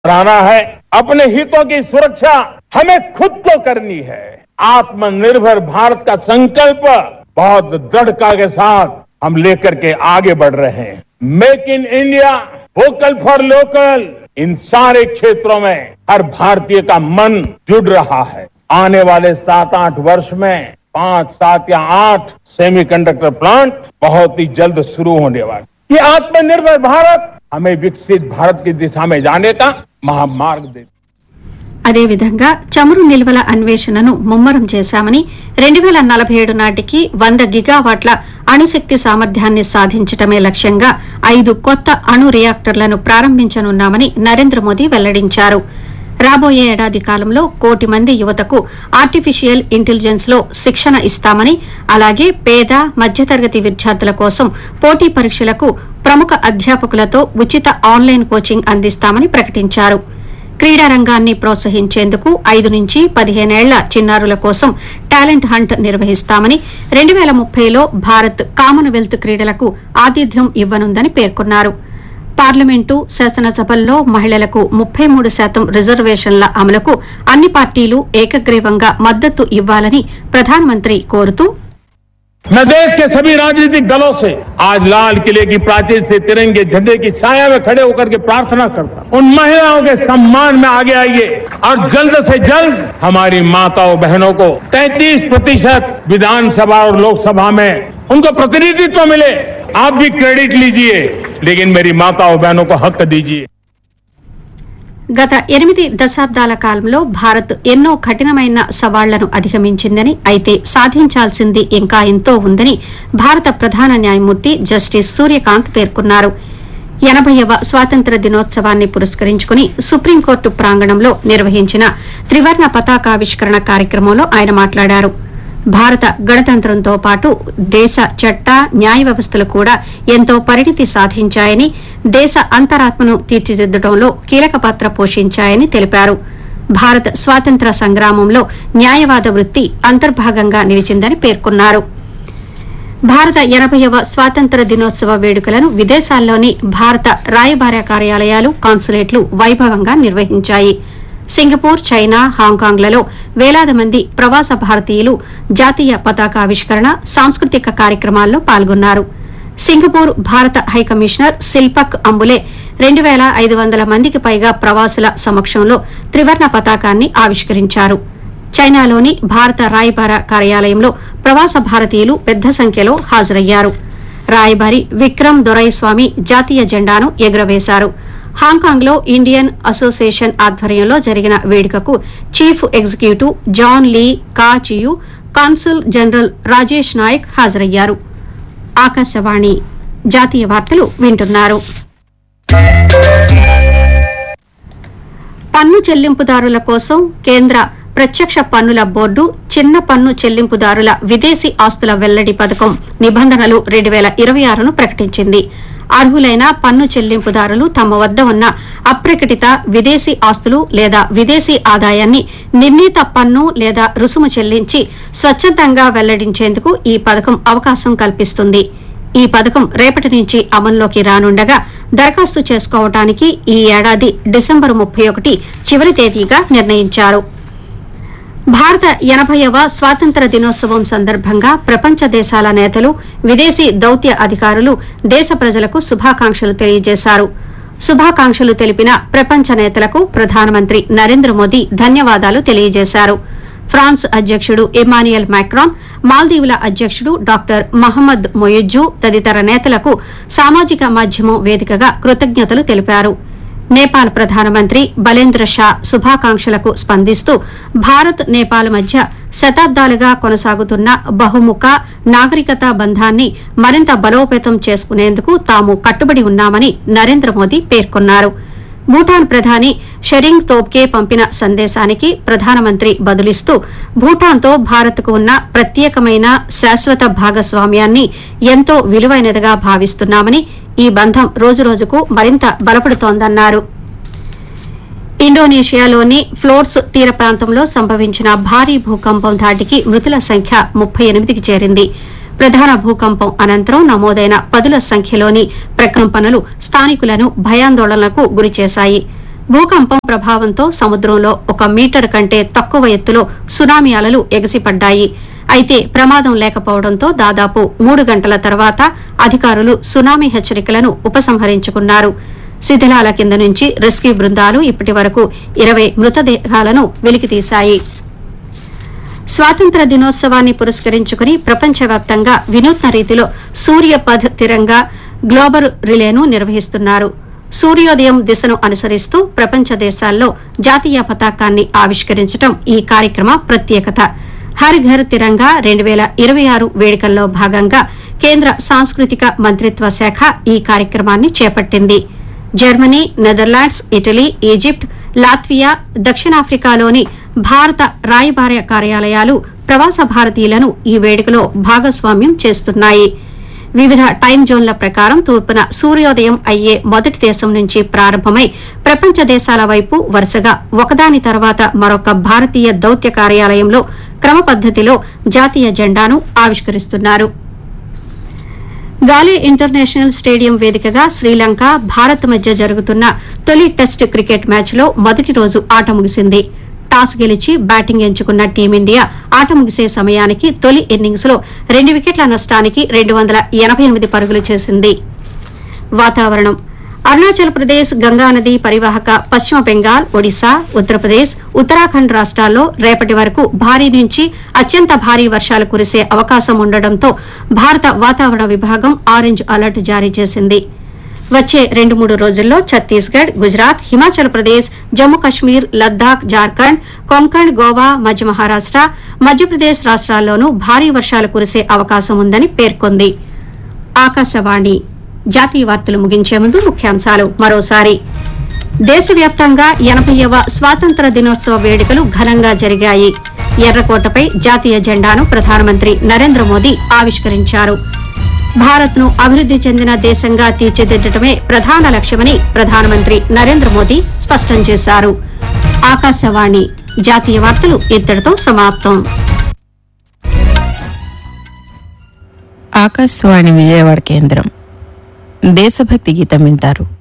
कराना है अपने हितों की सुरक्षा हमें खुद को करनी है आत्मनिर्भर भारत का संकल्प बहुत दृढ़ता के साथ हम लेकर के आगे बढ़ रहे हैं make in India vocal for local इन सारे क्षेत्रों में हर भारतीय का मन जुड़ रहा है आने वाले सात आठ वर्ष में पांच सात या आठ सेमीकंडक्टर प्लांट बहुत ही जल्द शुरू होने वाले ये आत्मनिर्भर भारत हमें विकसित भारत की दिशा में जाने का महामार्ग देता అదేవిధంగా చమురు నిల్వల అన్వేషణను ముమ్మరం చేశామని రెండు వేల నలభై ఏడు నాటికి వంద గిగావాట్ల అణుశక్తి సామర్థ్యాన్ని సాధించటమే లక్ష్యంగా ఐదు కొత్త అణు రియాక్టర్లను ప్రారంభించనున్నామని నరేంద్ర మోదీ వెల్లడించారు రాబోయే ఏడాది కాలంలో కోటి మంది యువతకు ఆర్టిఫిషియల్ ఇంటెలిజెన్స్ లో శిక్షణ ఇస్తామని అలాగే పేద మధ్యతరగతి విద్యార్థుల కోసం పోటీ పరీక్షలకు ప్రముఖ అధ్యాపకులతో ఉచిత ఆన్లైన్ కోచింగ్ అందిస్తామని ప్రకటించారు క్రీడా రంగాన్ని ప్రోత్సహించేందుకు ఐదు నుంచి పదిహేనేళ్ల చిన్నారుల కోసం టాలెంట్ హంట్ నిర్వహిస్తామని రెండు వేల ముప్పైలో భారత్ కామన్వెల్త్ క్రీడలకు ఆతిథ్యం ఇవ్వనుందని పేర్కొన్నారు పార్లమెంటు శాసనసభల్లో మహిళలకు ముప్పై మూడు శాతం రిజర్వేషన్ల అమలుకు అన్ని పార్టీలు ఏకగ్రీవంగా మద్దతు ఇవ్వాలని ప్రధానమంత్రి కోరుతూ मैं देश के सभी राजनीतिक दलों से आज लाल किले की प्राचीर से तिरंगे झंडे की छाया में खड़े होकर के प्रार्थना करता हूं। उन महिलाओं के सम्मान में आगे आइए और जल्द से जल्द हमारी माताओं बहनों को 33 प्रतिशत विधानसभा और लोकसभा में उनको प्रतिनिधित्व मिले आप भी क्रेडिट लीजिए लेकिन मेरी माताओं बहनों को हक दीजिए గత ఎనిమిది దశాబ్దాల కాలంలో భారత్ ఎన్నో కఠినమైన సవాళ్లను అధిగమించిందని అయితే సాధించాల్సింది ఇంకా ఎంతో ఉందని భారత ప్రధాన న్యాయమూర్తి జస్టిస్ సూర్యకాంత్ పేర్కొన్నారు ఎనభైవ స్వాతంత్ర దినోత్సవాన్ని పురస్కరించుకుని సుప్రీంకోర్టు ప్రాంగణంలో నిర్వహించిన త్రివర్ణ పతాకావిష్కరణ కార్యక్రమంలో ఆయన మాట్లాడారు భారత గణతంత్రంతో పాటు దేశ చట్ట న్యాయ వ్యవస్థలు కూడా ఎంతో పరిణితి సాధించాయని దేశ అంతరాత్మను తీర్చిదిద్దడంలో కీలక పాత్ర పోషించాయని తెలిపారు భారత స్వాతంత్ర సంగ్రామంలో న్యాయవాద వృత్తి అంతర్భాగంగా నిలిచిందని పేర్కొన్నారు భారత ఎనభైవ స్వాతంత్ర దినోత్సవ వేడుకలను విదేశాల్లోని భారత రాయబార కార్యాలయాలు కాన్సులేట్లు వైభవంగా నిర్వహించాయి సింగపూర్ చైనా హాంకాంగ్లలో వేలాది మంది ప్రవాస భారతీయులు జాతీయ పతాకావిష్కరణ సాంస్కృతిక కార్యక్రమాల్లో పాల్గొన్నారు సింగపూర్ భారత హైకమిషనర్ శిల్పక్ అంబులే రెండు వేల ఐదు వందల మందికి పైగా ప్రవాసుల సమక్షంలో త్రివర్ణ పతాకాన్ని ఆవిష్కరించారు చైనాలోని భారత రాయబార కార్యాలయంలో ప్రవాస భారతీయులు పెద్ద సంఖ్యలో హాజరయ్యారు రాయబారి విక్రమ్ దొరైస్వామి జాతీయ జెండాను ఎగురవేశారు హాంకాంగ్ లో ఇండియన్ అసోసియేషన్ ఆధ్వర్యంలో జరిగిన వేడుకకు chief executive John Lee Ka Chiu consul general Rajesh Nayak హాజరయ్యారు ఆకాశవాణి జాతీయ వార్తలు వింటున్నారు పన్ను చెల్లింపుదారుల కోసం కేంద్ర ప్రత్యక్ష పన్నుల బోర్డు చిన్న పన్ను చెల్లింపుదారుల విదేశీ ఆస్తుల వెల్లడి పథకం నిబంధనలు రెండు వేల ఇరవై ఆరును ప్రకటించింది అర్హులైన పన్ను చెల్లింపుదారులు తమ వద్ద ఉన్న అప్రకటిత విదేశీ ఆస్తులు లేదా విదేశీ ఆదాయాన్ని నిర్ణీత పన్ను లేదా రుసుము చెల్లించి స్వచ్ఛందంగా వెల్లడించేందుకు ఈ పథకం అవకాశం కల్పిస్తుంది ఈ పథకం రేపటి నుంచి అమల్లోకి రానుండగా దరఖాస్తు చేసుకోవడానికి ఈ ఏడాది డిసెంబరు ముప్పై ఒకటి చివరి తేదీగా నిర్ణయించారు భారత ఎనభైవ స్వాతంత్ర దినోత్సవం సందర్భంగా ప్రపంచ దేశాల నేతలు విదేశీ దౌత్య అధికారులు దేశ ప్రజలకు శుభాకాంక్షలు తెలియజేశారు శుభాకాంక్షలు తెలిపిన ప్రపంచ నేతలకు ప్రధానమంత్రి నరేంద్ర మోదీ ధన్యవాదాలు తెలియజేశారు ఫ్రాన్స్ అధ్యక్షుడు ఇమానియల్ మ్యాక్రాన్ మాల్దీవుల అధ్యక్షుడు డాక్టర్ మహమ్మద్ మొయిజ్జు తదితర నేతలకు సామాజిక మాధ్యమం వేదికగా కృతజ్ఞతలు తెలిపారు నేపాల్ ప్రధానమంత్రి బలేంద్ర షా శుభాకాంక్షలకు స్పందిస్తూ భారత్ నేపాల్ మధ్య శతాబ్దాలుగా కొనసాగుతున్న బహుముఖ నాగరికత బంధాన్ని మరింత బలోపేతం చేసుకునేందుకు తాము కట్టుబడి ఉన్నామని నరేంద్ర మోదీ పేర్కొన్నారు భూటాన్ ప్రధాని షెరింగ్ తోబ్కే పంపిన సందేశానికి ప్రధానమంత్రి బదులిస్తూ భూటాన్తో భారత్కు ఉన్న ప్రత్యేకమైన శాశ్వత భాగస్వామ్యాన్ని ఎంతో విలువైనదిగా భావిస్తున్నామని ఈ బంధం రోజురోజుకు మరింత బలపడుతోందన్నారు ఇండోనేషియాలోని ఫ్లోర్స్ తీర ప్రాంతంలో సంభవించిన భారీ భూకంపం ధాటికి మృతుల సంఖ్య ముప్పై ఎనిమిదికి చేరింది ప్రధాన భూకంపం అనంతరం నమోదైన పదుల సంఖ్యలోని ప్రకంపనలు స్థానికులను భయాందోళనలకు గురిచేశాయి భూకంపం ప్రభావంతో సముద్రంలో ఒక మీటర్ కంటే తక్కువ ఎత్తులో సునామీ అలలు ఎగసిపడ్డాయి అయితే ప్రమాదం లేకపోవడంతో దాదాపు మూడు గంటల తర్వాత అధికారులు సునామీ హెచ్చరికలను ఉపసంహరించుకున్నారు శిథిలాల కింద నుంచి రెస్క్యూ బృందాలు ఇప్పటి వరకు ఇరవై మృతదేహాలను వెలికితీశాయి స్వాతంత్ర దినోత్సవాన్ని పురస్కరించుకుని ప్రపంచవ్యాప్తంగా వినూత్న రీతిలో సూర్యపథ్ తిరంగా గ్లోబల్ రిలేను నిర్వహిస్తున్నారు సూర్యోదయం దిశను అనుసరిస్తూ ప్రపంచ దేశాల్లో జాతీయ పతాకాన్ని ఆవిష్కరించడం ఈ కార్యక్రమ ప్రత్యేకత హర్ ఘర్ తిరంగా రెండు వేల ఇరవై ఆరు వేడుకల్లో భాగంగా కేంద్ర సాంస్కృతిక మంత్రిత్వ శాఖ ఈ కార్యక్రమాన్ని చేపట్టింది Germany Netherlands Italy Egypt Latvia దక్షిణాఫ్రికాలోని భారత రాయబార కార్యాలయాలు ప్రవాస భారతీయులను ఈ వేడుకలో భాగస్వామ్యం చేస్తున్నాయి వివిధ టైం జోన్ల ప్రకారం తూర్పున సూర్యోదయం అయ్యే మొదటి దేశం నుంచి ప్రారంభమై ప్రపంచ దేశాల వైపు వరుసగా ఒకదాని తర్వాత మరొక భారతీయ దౌత్య కార్యాలయంలో క్రమ పద్దతిలో జాతీయ జెండాను ఆవిష్కరిస్తున్నారు గాలే ఇంటర్నేషనల్ స్టేడియం వేదికగా శ్రీలంక భారత్ మధ్య జరుగుతున్న తొలి టెస్ట్ క్రికెట్ మ్యాచ్లో మొదటి రోజు ఆట ముగిసింది టాస్ గెలిచి బ్యాటింగ్ ఎంచుకున్న టీమిండియా ఆట ముగిసే సమయానికి తొలి ఇన్నింగ్స్ లో రెండు వికెట్ల నష్టానికి రెండు వందల ఎనబై ఎనిమిది పరుగులు చేసింది వాతావరణం అరుణాచల్ ప్రదేశ్ గంగానది పరివాహక పశ్చిమ బెంగాల్ ఒడిశా ఉత్తరప్రదేశ్ ఉత్తరాఖండ్ రాష్ట్రాల్లో రేపటి వరకు భారీ నుంచి అత్యంత భారీ వర్షాలు కురిసే అవకాశం ఉండడంతో భారత వాతావరణ విభాగం ఆరెంజ్ అలర్ట్ జారీ చేసింది వచ్చే రెండు మూడు రోజుల్లో ఛత్తీస్గఢ్ గుజరాత్ హిమాచల్ ప్రదేశ్ జమ్మూ కశ్మీర్ లద్దాఖ్ జార్ఖండ్ కొంకణ్ గోవా మధ్య మహారాష్ట మధ్యప్రదేశ్ రాష్ట్రాల్లోనూ భారీ వర్షాలు కురిసే అవకాశం ఉందని పేర్కొంది ఆకాశవాణి జాతీయ వార్తలు ముగించే ముందు ముఖ్యాంశాలు మరోసారి దేశవ్యాప్తంగా ఎనభైవ స్వాతంత్ర దినోత్సవ వేడుకలు ఘనంగా జరిగాయి ఎర్రకోటపై జాతీయ జెండాను ప్రధానమంత్రి నరేంద్ర మోదీ ఆవిష్కరించారు భారత్ ను అభివృద్ది చెందిన దేశంగా తీర్చిదిద్దటమే ప్రధాన లక్ష్యమని ప్రధానమంత్రి నరేంద్ర మోదీ స్పష్టం చేశారు ఆకాశవాణి జాతీయ వార్తలు ఇద్దరితో సమాప్తం ఆకాశవాణి విజయవాడ కేంద్రం దేశభక్తి గీతం వింటారు